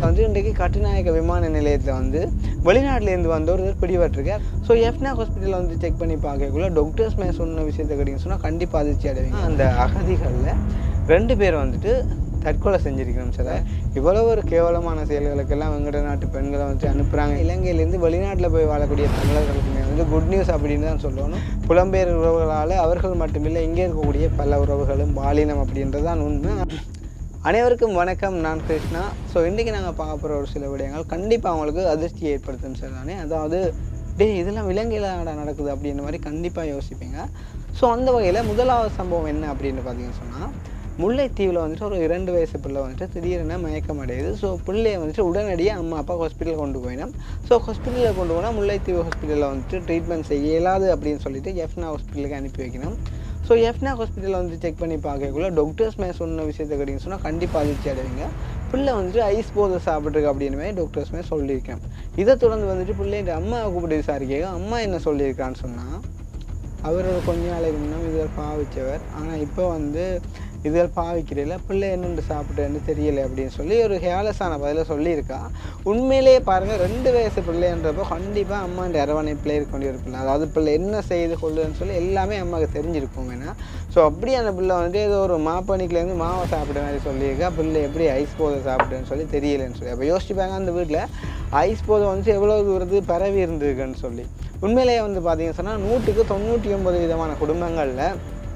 வந்து இன்றைக்கு கட்டுநாயக்க விமான நிலையத்தில் வந்து வெளிநாட்டிலேருந்து வந்த ஒருத்தர் பிடிபட்டிருக்கார் ஸோ எஃப்னா ஹாஸ்பிட்டலில் வந்து செக் பண்ணி பார்க்கக்குள்ள டாக்டர்ஸ் மேலே சொன்ன விஷயத்தை கேட்டிங்கன்னு சொன்னால் கண்டிப்பாக அதிர்ச்சி அடைவீங்க அந்த அகதிகளில் ரெண்டு பேர் வந்துட்டு தற்கொலை செஞ்சிருக்கணும் சார் இவ்வளவு ஒரு கேவலமான செயல்களுக்கெல்லாம் வெங்கட நாட்டு பெண்களை வந்து அனுப்புகிறாங்க இலங்கையிலேருந்து வெளிநாட்டில் போய் வாழக்கூடிய தமிழர்களுக்குமே வந்து குட் நியூஸ் அப்படின்னு தான் சொல்லணும் புலம்பெயர் உறவுகளால் அவர்கள் மட்டுமில்லை இங்கே இருக்கக்கூடிய பல உறவுகளும் பாலினம் அப்படின்றது தான் உண்மை அனைவருக்கும் வணக்கம் நான் கிருஷ்ணா ஸோ இன்றைக்கி நாங்கள் பார்க்க போகிற ஒரு சில விடயங்கள் கண்டிப்பாக அவங்களுக்கு அதிர்ச்சியை ஏற்படுத்தும் சார் தானே அதாவது டேய் இதெல்லாம் விலங்கில நடக்குது அப்படின்ற மாதிரி கண்டிப்பாக யோசிப்பீங்க ஸோ அந்த வகையில் முதலாவது சம்பவம் என்ன அப்படின்னு பார்த்தீங்கன்னு சொன்னால் முல்லைத்தீவில் வந்துட்டு ஒரு இரண்டு வயசு பிள்ளை வந்துட்டு திடீரென மயக்கம் அடையுது ஸோ பிள்ளைய வந்துட்டு உடனடியாக அம்மா அப்பா ஹாஸ்பிட்டல் கொண்டு போயினோம் ஸோ ஹாஸ்பிட்டலில் கொண்டு போனால் முல்லைத்தீவு ஹாஸ்பிட்டலில் வந்துட்டு ட்ரீட்மெண்ட் செய்ய இயலாது அப்படின்னு சொல்லிட்டு எஃப்னா ஹாஸ்பிட்டலுக்கு அனுப்பி வைக்கணும் ஸோ எஃப்னா ஹாஸ்பிட்டலில் வந்து செக் பண்ணி பார்க்கக்குள்ள டாக்டர்ஸ் மேலே சொன்ன விஷயத்தை கேட்டிங்கன்னு சொன்னால் கண்டிப்பாக அதிர்ச்சி அடைவீங்க பிள்ளை வந்துட்டு ஐஸ் போதை சாப்பிட்ருக்கு அப்படின்னு மாதிரி டாக்டர்ஸ் மேலே சொல்லியிருக்கேன் இதை தொடர்ந்து வந்துட்டு பிள்ளைன்ற அம்மாவை கூப்பிட்டு விசாரிக்க அம்மா என்ன சொல்லியிருக்கான்னு சொன்னால் அவர் ஒரு கொஞ்ச நாளைக்கு முன்னாடி இதில் பாவிச்சவர் ஆனால் இப்போ வந்து இதில் பாவிக்கிறதில்ல பிள்ளை என்னென்று சாப்பிட்டேன்னு தெரியல அப்படின்னு சொல்லி ஒரு ஹேலஸான பதில சொல்லியிருக்கா உண்மையிலேயே பாருங்கள் ரெண்டு வயசு பிள்ளைன்றப்போ கண்டிப்பாக அம்மாண்ட அரவணைப்பில் இருக்க வேண்டிய ஒரு பிள்ளை அதாவது பிள்ளை என்ன செய்து கொள்ளுன்னு சொல்லி எல்லாமே அம்மாவுக்கு தெரிஞ்சிருக்கும் வேணா ஸோ அப்படி அந்த பிள்ளை வந்து ஏதோ ஒரு மாப்பணிக்குலேருந்து மாவை சாப்பிட்ட மாதிரி சொல்லியிருக்கா பிள்ளை எப்படி ஐஸ் போதை சாப்பிட்டேன்னு சொல்லி தெரியலன்னு சொல்லி அப்போ யோசிச்சுப்பாங்க அந்த வீட்டில் ஐஸ் போதை வந்து எவ்வளோ தூரத்துக்கு பரவி இருந்திருக்குன்னு சொல்லி உண்மையிலேயே வந்து பார்த்தீங்கன்னு சொன்னால் நூற்றுக்கு தொண்ணூற்றி ஒன்பது விதமான குடும்பங்களில்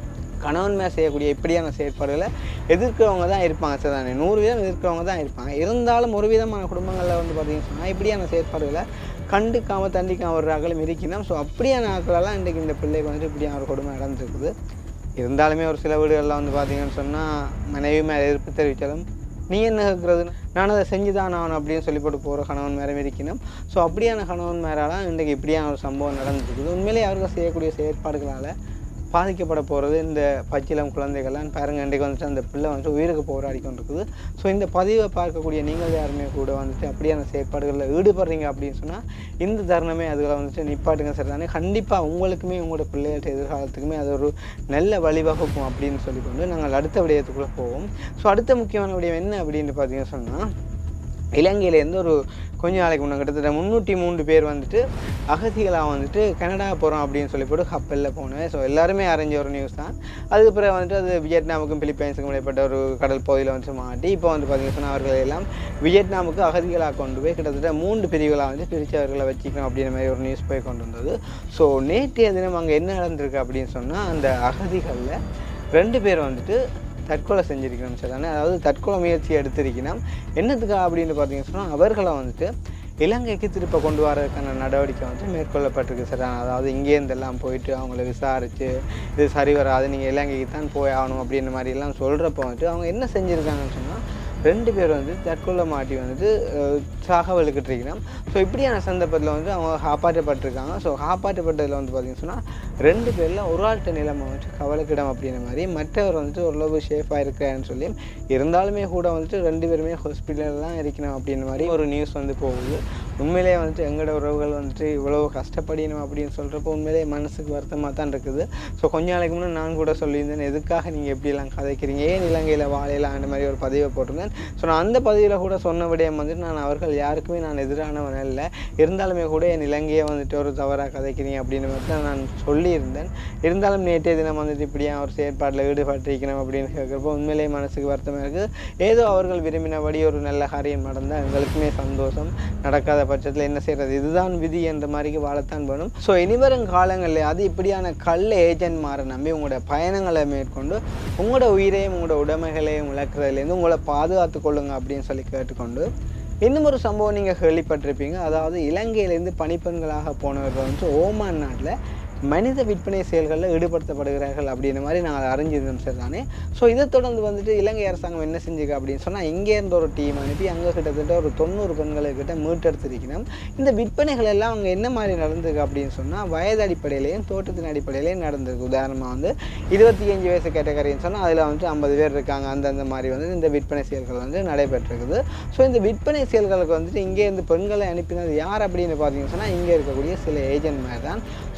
கணவன் மேலே செய்யக்கூடிய இப்படியான செயற்பாடுகளை எதிர்க்கிறவங்க தான் இருப்பாங்க சார் தானே நூறு வீதம் எதிர்க்கிறவங்க தான் இருப்பாங்க இருந்தாலும் ஒரு விதமான குடும்பங்களில் வந்து பார்த்தீங்கன்னு சொன்னால் இப்படியான செயற்பாடுகளை கண்டுக்காமல் தண்டிக்காம ஒரு ஆக்களும் இருக்கணும் ஸோ அப்படியான ஆக்களெல்லாம் இன்றைக்கு இந்த பிள்ளைக்கு வந்துட்டு இப்படியான ஒரு குடும்பம் நடந்துருக்குது இருந்தாலுமே ஒரு சில வீடுகளில் வந்து பார்த்தீங்கன்னு சொன்னால் மனைவி மேலே எதிர்ப்பு தெரிவித்தாலும் நீ என்ன இருக்கிறது நான் அதை செஞ்சு தான் ஆகணும் அப்படின்னு சொல்லி போட்டு போகிற கணவன் மேலே இருக்கணும் ஸோ அப்படியான கணவன் மேலாம் இன்றைக்கு இப்படியான ஒரு சம்பவம் நடந்துருக்குது உண்மையிலேயே அவர்கள் செய்யக்கூடிய செயற்பாடுகளால் பாதிக்கப்பட போகிறது இந்த பச்சிலம் குழந்தைகள்லாம் பாருங்க இன்றைக்கு வந்துட்டு அந்த பிள்ளை வந்துட்டு உயிருக்கு போராடி கொண்டிருக்குது ஸோ இந்த பதிவை பார்க்கக்கூடிய நீங்கள் யாருமே கூட வந்துட்டு அப்படியான செயற்பாடுகளில் ஈடுபடுறீங்க அப்படின்னு சொன்னால் இந்த தருணமே அதுகளை வந்துட்டு நிப்பாட்டுங்க சார் தானே கண்டிப்பாக உங்களுக்குமே உங்களோட பிள்ளைகள்ட்ட எதிர்காலத்துக்குமே அது ஒரு நல்ல வழிவகுக்கும் அப்படின்னு சொல்லிக்கொண்டு நாங்கள் அடுத்த விடயத்துக்குள்ளே போவோம் ஸோ அடுத்த முக்கியமான விடயம் என்ன அப்படின்னு பார்த்தீங்கன்னு சொன்னால் இலங்கையிலேருந்து ஒரு கொஞ்ச நாளைக்கு முன்னே கிட்டத்தட்ட முந்நூற்றி மூன்று பேர் வந்துட்டு அகதிகளாக வந்துட்டு கனடா போகிறோம் அப்படின்னு சொல்லி போட்டு கப்பலில் போனேன் ஸோ எல்லாருமே அறிஞ்ச ஒரு நியூஸ் தான் அதுக்கு பிறகு வந்துட்டு அது வியட்நாமுக்கும் பிலிப்பைன்ஸுக்கும் இடைப்பட்ட ஒரு கடல் பகுதியில் வந்து மாட்டி இப்போ வந்து பார்த்தீங்கன்னா சொன்னால் அவர்கள் எல்லாம் வியட்நாமுக்கு அகதிகளாக கொண்டு போய் கிட்டத்தட்ட மூன்று பிரிவுகளாக வந்து பிரித்து அவர்களை வச்சுக்கணும் அப்படின்ற மாதிரி ஒரு நியூஸ் போய் கொண்டு வந்தது ஸோ நேற்றைய தினம் அங்கே என்ன நடந்திருக்கு அப்படின்னு சொன்னால் அந்த அகதிகளில் ரெண்டு பேர் வந்துட்டு தற்கொலை செஞ்சிருக்கணும் சார் தானே அதாவது தற்கொலை முயற்சி எடுத்திருக்கணும் என்னத்துக்கா அப்படின்னு பார்த்தீங்கன்னு சொன்னால் அவர்களை வந்துட்டு இலங்கைக்கு திருப்ப கொண்டு வரதுக்கான நடவடிக்கை வந்து மேற்கொள்ளப்பட்டிருக்கு சார் அதாவது இங்கேருந்து எல்லாம் போயிட்டு அவங்கள விசாரித்து இது சரி வராது நீங்கள் இலங்கைக்கு தான் போய் ஆகணும் அப்படின்ற மாதிரி எல்லாம் சொல்கிறப்ப வந்துட்டு அவங்க என்ன செஞ்சுருக்காங்கன்னு சொன்னால் ரெண்டு பேர் வந்து தற்கொலை மாட்டி வந்துட்டு சாகவலுக்கிட்டு இருக்கணும் ஸோ இப்படியான சந்தர்ப்பத்தில் வந்து அவங்க காப்பாற்றப்பட்டிருக்காங்க ஸோ காப்பாற்றப்பட்டதில் வந்து பார்த்திங்கன்னு சொன்னால் ரெண்டு பேரில் ஒரு ஆள்கிட்ட நிலைமை வந்துட்டு கவலைக்கிடம் அப்படின்ற மாதிரி மற்றவர் வந்துட்டு ஓரளவு சேஃபாக இருக்கிறான்னு சொல்லி இருந்தாலுமே கூட வந்துட்டு ரெண்டு பேருமே ஹாஸ்பிட்டலில் தான் இருக்கணும் அப்படின்ற மாதிரி ஒரு நியூஸ் வந்து போகுது உண்மையிலேயே வந்துட்டு எங்களோட உறவுகள் வந்துட்டு இவ்வளோ கஷ்டப்படணும் அப்படின்னு சொல்கிறப்போ உண்மையிலேயே மனசுக்கு வருத்தமாக தான் இருக்குது ஸோ கொஞ்ச நாளைக்கு முன்னே நான் கூட சொல்லியிருந்தேன் எதுக்காக நீங்கள் எப்படிலாம் கதைக்கிறீங்க ஏன் இலங்கையில் வாழையில அந்த மாதிரி ஒரு பதிவை போட்டிருந்தேன் ஸோ நான் அந்த பதிவில் கூட சொன்ன விடயம் வந்துட்டு நான் அவர்கள் யாருக்குமே நான் எதிரானவன் இல்லை இருந்தாலுமே கூட என் இலங்கையை வந்துட்டு ஒரு தவறாக கதைக்கிறீங்க அப்படின்னு மட்டும் தான் நான் சொல்லியிருந்தேன் இருந்தாலும் நேற்றைய தினம் வந்துட்டு இப்படியா ஒரு செயற்பாட்டில் ஈடுபட்டிருக்கணும் அப்படின்னு கேட்குறப்போ உண்மையிலேயே மனசுக்கு வருத்தமாக இருக்குது ஏதோ அவர்கள் விரும்பினபடி ஒரு நல்ல காரியம் நடந்தால் எங்களுக்குமே சந்தோஷம் நடக்காத பட்சத்தில் என்ன செய்கிறது இதுதான் விதி என்ற மாதிரிக்கு வாழத்தான் வேணும் ஸோ இனிவரும் காலங்களில் அது இப்படியான கல் ஏஜென்ட் மாற நம்பி உங்களோட பயணங்களை மேற்கொண்டு உங்களோட உயிரையும் உங்களோட உடைமைகளையும் இழக்கிறதுலேருந்து உங்களை பாதுகாத்து கொள்ளுங்க அப்படின்னு சொல்லி கேட்டுக்கொண்டு இன்னும் ஒரு சம்பவம் நீங்கள் கேள்விப்பட்டிருப்பீங்க அதாவது இலங்கையிலேருந்து பணிப்பெண்களாக போனவர்கள் வந்து ஓமான் நாட்டில் மனித விற்பனை செயல்களில் ஈடுபடுத்தப்படுகிறார்கள் அப்படின்ற மாதிரி நாங்கள் அறிஞ்சிருந்தோம் சார் தானே ஸோ இதை தொடர்ந்து வந்துட்டு இலங்கை அரசாங்கம் என்ன செஞ்சுக்க அப்படின்னு சொன்னால் இங்கே இருந்த ஒரு டீம் அனுப்பி அங்கே கிட்டத்தட்ட ஒரு தொண்ணூறு பெண்களை கிட்ட மீட்டெடுத்திருக்கணும் இந்த விற்பனைகள் எல்லாம் அவங்க என்ன மாதிரி நடந்திருக்கு அப்படின்னு சொன்னால் வயது அடிப்படையிலையும் தோட்டத்தின் அடிப்படையிலையும் நடந்திருக்கு உதாரணமாக வந்து இருபத்தி அஞ்சு வயசு கேட்டகரின்னு சொன்னால் அதில் வந்துட்டு ஐம்பது பேர் இருக்காங்க அந்தந்த மாதிரி வந்து இந்த விற்பனை செயல்கள் வந்து நடைபெற்றிருக்குது ஸோ இந்த விற்பனை செயல்களுக்கு வந்துட்டு இங்கே இருந்து பெண்களை அனுப்பினது யார் அப்படின்னு பார்த்தீங்கன்னு சொன்னால் இங்கே இருக்கக்கூடிய சில ஏஜென்ட் மாதிரி தான் ஸோ அந்த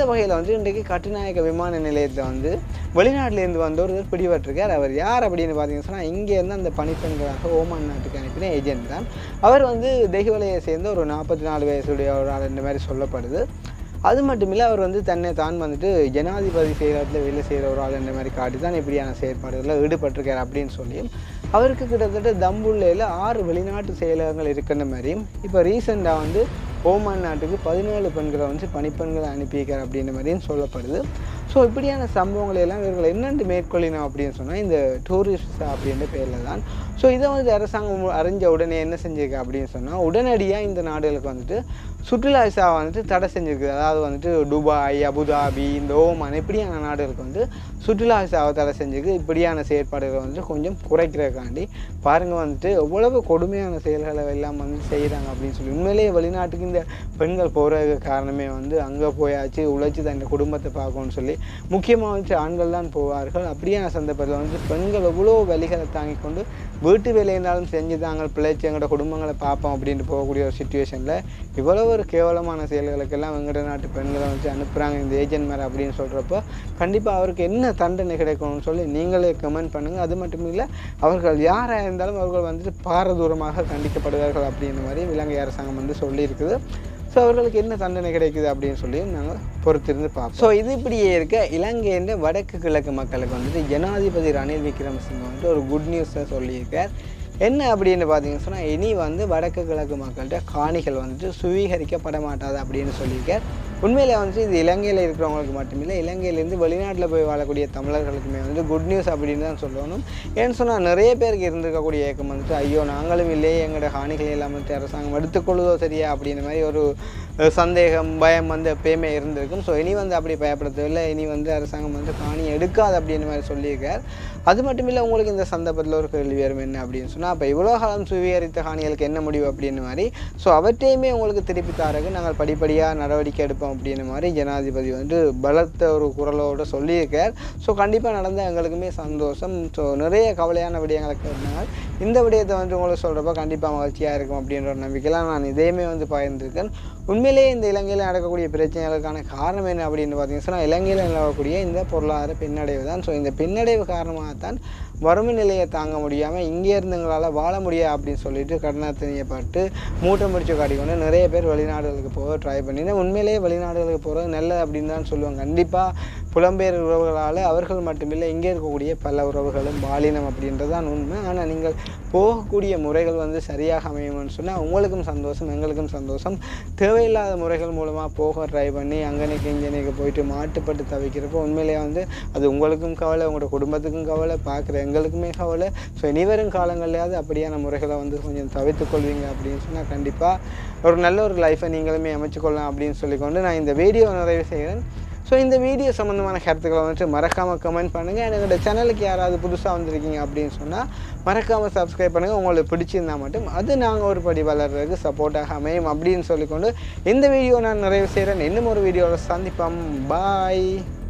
வகையில் வந்து இன்றைக்கு கட்டுநாயக்க விமான நிலையத்தில் வந்து வெளிநாட்டிலேருந்து வந்த ஒருத்தர் பிடிபட்டிருக்கார் அவர் யார் அப்படின்னு பார்த்தீங்கன்னு சொன்னால் இங்கேருந்து அந்த பணிப்பெண்களாக ஓமான் நாட்டுக்கு அனுப்பின ஏஜென்ட் தான் அவர் வந்து தெஹிவலையை சேர்ந்த ஒரு நாற்பத்தி நாலு வயசுடைய ஒரு ஆள் இந்த மாதிரி சொல்லப்படுது அது மட்டும் இல்லை அவர் வந்து தன்னை தான் வந்துட்டு ஜனாதிபதி செயலகத்தில் வேலை செய்கிற ஒரு ஆள் இந்த மாதிரி காட்டி தான் இப்படியான செயற்பாடுகளில் ஈடுபட்டிருக்கார் அப்படின்னு சொல்லி அவருக்கு கிட்டத்தட்ட தம்புள்ளையில் ஆறு வெளிநாட்டு செயலகங்கள் இருக்கின்ற மாதிரியும் இப்போ ரீசெண்டாக வந்து ஓமான் நாட்டுக்கு பதினேழு பெண்களை வந்து பணிப்பெண்களை அனுப்பியிருக்கார் அப்படின்ற மாதிரியும் சொல்லப்படுது ஸோ இப்படியான சம்பவங்களை எல்லாம் இவர்கள் என்னென்று மேற்கொள்ளினோம் அப்படின்னு சொன்னால் இந்த டூரிஸ்ட் அப்படின்ற பேரில் தான் ஸோ இதை வந்து அரசாங்கம் அறிஞ்ச உடனே என்ன செஞ்சிருக்கு அப்படின்னு சொன்னால் உடனடியாக இந்த நாடுகளுக்கு வந்துட்டு சுற்றுலா விசா வந்துட்டு தடை செஞ்சிருக்குது அதாவது வந்துட்டு துபாய் அபுதாபி இந்த ஓமான் இப்படியான நாடுகளுக்கு வந்து சுற்றுலா விசாவை தடை செஞ்சிருக்கு இப்படியான செயற்பாடுகளை வந்துட்டு கொஞ்சம் குறைக்கிறதுக்காண்டி பாருங்கள் வந்துட்டு எவ்வளவு கொடுமையான செயல்களை எல்லாம் வந்து செய்கிறாங்க அப்படின்னு சொல்லி உண்மையிலேயே வெளிநாட்டுக்கு இந்த பெண்கள் போகிறதுக்கு காரணமே வந்து அங்கே போயாச்சு உழைச்சி தன் குடும்பத்தை பார்க்கணும்னு சொல்லி முக்கியமாக வந்துட்டு ஆண்கள் தான் போவார்கள் அப்படியான சந்தர்ப்பத்தில் வந்து பெண்கள் எவ்வளோ வழிகளை தாங்கி கொண்டு வீட்டு வேலை இருந்தாலும் செஞ்சு தாங்க பிள்ளைச்சு எங்களோட குடும்பங்களை பார்ப்போம் அப்படின்ட்டு போகக்கூடிய ஒரு சுச்சுவேஷனில் இவ்வளவு ஒரு கேவலமான செயல்களுக்கெல்லாம் எங்களோட நாட்டு பெண்களை வந்து அனுப்புகிறாங்க இந்த ஏஜென்ட் மேலே அப்படின்னு சொல்கிறப்போ கண்டிப்பாக அவருக்கு என்ன தண்டனை கிடைக்கணும்னு சொல்லி நீங்களே கமெண்ட் பண்ணுங்கள் அது மட்டும் இல்லை அவர்கள் யாராக இருந்தாலும் அவர்கள் வந்துட்டு பாரதூரமாக கண்டிக்கப்படுவார்கள் அப்படின்ற மாதிரி இலங்கை அரசாங்கம் வந்து சொல்லியிருக்குது ஸோ அவர்களுக்கு என்ன தண்டனை கிடைக்குது அப்படின்னு சொல்லி நாங்கள் பொறுத்திருந்து பார்ப்போம் ஸோ இது இப்படியே இருக்க இலங்கையின் வடக்கு கிழக்கு மக்களுக்கு வந்துட்டு ஜனாதிபதி ரணில் விக்ரமசிங்க வந்துட்டு ஒரு குட் நியூஸை சொல்லியிருக்கார் என்ன அப்படின்னு பார்த்தீங்கன்னு சொன்னால் இனி வந்து வடக்கு கிழக்கு மக்கள்கிட்ட காணிகள் வந்துட்டு சுவீகரிக்கப்பட மாட்டாது அப்படின்னு சொல்லியிருக்கார் உண்மையிலே வந்து இது இலங்கையில் இருக்கிறவங்களுக்கு மட்டுமில்லை இலங்கையிலேருந்து வெளிநாட்டில் போய் வாழக்கூடிய தமிழர்களுக்குமே வந்து குட் நியூஸ் அப்படின்னு தான் சொல்லணும் ஏன்னு சொன்னால் நிறைய பேருக்கு இருந்திருக்கக்கூடிய ஏக்கம் வந்துட்டு ஐயோ நாங்களும் இல்லையே எங்களோட காணிகளை எல்லாம் வந்துட்டு அரசாங்கம் எடுத்துக்கொள்வதோ சரியா அப்படின்ற மாதிரி ஒரு அஹ், சந்தேகம் பயம் வந்து எப்பயுமே இருந்திருக்கும் ஸோ இனி வந்து அப்படி பயப்பட தேவையில்லை இனி வந்து அரசாங்கம் வந்து காணி எடுக்காது அப்படின்ற மாதிரி சொல்லியிருக்கார் அது மட்டும் இல்லை உங்களுக்கு இந்த சந்தர்ப்பத்தில் ஒரு கேள்வி வரும் என்ன அப்படின்னு சொன்னால் அப்போ இவ்வளோ காலம் சுவீகரித்த காணிகளுக்கு என்ன முடிவு அப்படின்னு மாதிரி ஸோ அவற்றையுமே உங்களுக்கு திருப்பி தாரக்கு நாங்கள் படிப்படியாக நடவடிக்கை எடுப்போம் அப்படின்ற மாதிரி ஜனாதிபதி வந்து பலத்த ஒரு குரலோடு சொல்லியிருக்கார் ஸோ கண்டிப்பாக நடந்த எங்களுக்குமே சந்தோஷம் ஸோ நிறைய கவலையான விடயங்களை கேட்டால் இந்த விடயத்தை வந்து உங்களுக்கு சொல்கிறப்ப கண்டிப்பாக மகிழ்ச்சியாக இருக்கும் அப்படின்ற ஒரு நம்பிக்கையில் நான் இதையுமே வந்து பகிர்ந்திருக்கேன் உண்மையிலேயே இந்த இலங்கையில் நடக்கக்கூடிய பிரச்சனைகளுக்கான காரணம் என்ன அப்படின்னு பார்த்தீங்கன்னா இலங்கையில் நிலவக்கூடிய இந்த பொருளாதார பின்னடைவு தான் ஸோ இந்த பின்னடைவு காரணமாகத்தான் வறுமை நிலையை தாங்க முடியாமல் இங்கே இருந்தவங்களால் வாழ முடியாது அப்படின்னு சொல்லிட்டு கடனாத்தினியப்பட்டு மூட்டை முடிச்சு காட்டிக்கொண்டு நிறைய பேர் வெளிநாடுகளுக்கு போக ட்ரை பண்ணினேன் உண்மையிலேயே வெளிநாடுகளுக்கு போகிறது நல்லது அப்படின்னு தான் சொல்லுவாங்க கண்டிப்பாக புலம்பெயர் உறவுகளால் அவர்கள் மட்டுமில்லை இங்கே இருக்கக்கூடிய பல உறவுகளும் பாலினம் அப்படின்றது தான் உண்மை ஆனால் நீங்கள் போகக்கூடிய முறைகள் வந்து சரியாக அமையும்னு சொன்னால் உங்களுக்கும் சந்தோஷம் எங்களுக்கும் சந்தோஷம் தேவையில்லாத முறைகள் மூலமாக போக ட்ரை பண்ணி அங்கனைக்கு இங்கனைக்கு போயிட்டு மாட்டுப்பட்டு தவிக்கிறப்போ உண்மையிலேயே வந்து அது உங்களுக்கும் கவலை உங்களோட குடும்பத்துக்கும் கவலை பார்க்குற எங்களுக்குமே கவலை ஸோ இனிவரும் காலங்கள்லையாவது அப்படியான முறைகளை வந்து கொஞ்சம் தவிர்த்துக் கொள்வீங்க அப்படின்னு சொன்னால் கண்டிப்பாக ஒரு நல்ல ஒரு லைஃப்பை நீங்களுமே அமைச்சுக்கொள்ளலாம் அப்படின்னு சொல்லிக்கொண்டு நான் இந்த வீடியோ நிறைவு செய்கிறேன் ஸோ இந்த வீடியோ சம்மந்தமான கருத்துக்களை வந்துட்டு மறக்காமல் கமெண்ட் பண்ணுங்கள் என்னோட சேனலுக்கு யாராவது புதுசாக வந்திருக்கீங்க அப்படின்னு சொன்னால் மறக்காமல் சப்ஸ்கிரைப் பண்ணுங்கள் உங்களுக்கு பிடிச்சிருந்தா மட்டும் அது நாங்கள் ஒரு படி வளர்றதுக்கு சப்போர்ட்டாக அமையும் அப்படின்னு சொல்லிக்கொண்டு இந்த வீடியோ நான் நிறைவு செய்கிறேன் இன்னும் ஒரு வீடியோவில் சந்திப்போம் பாய்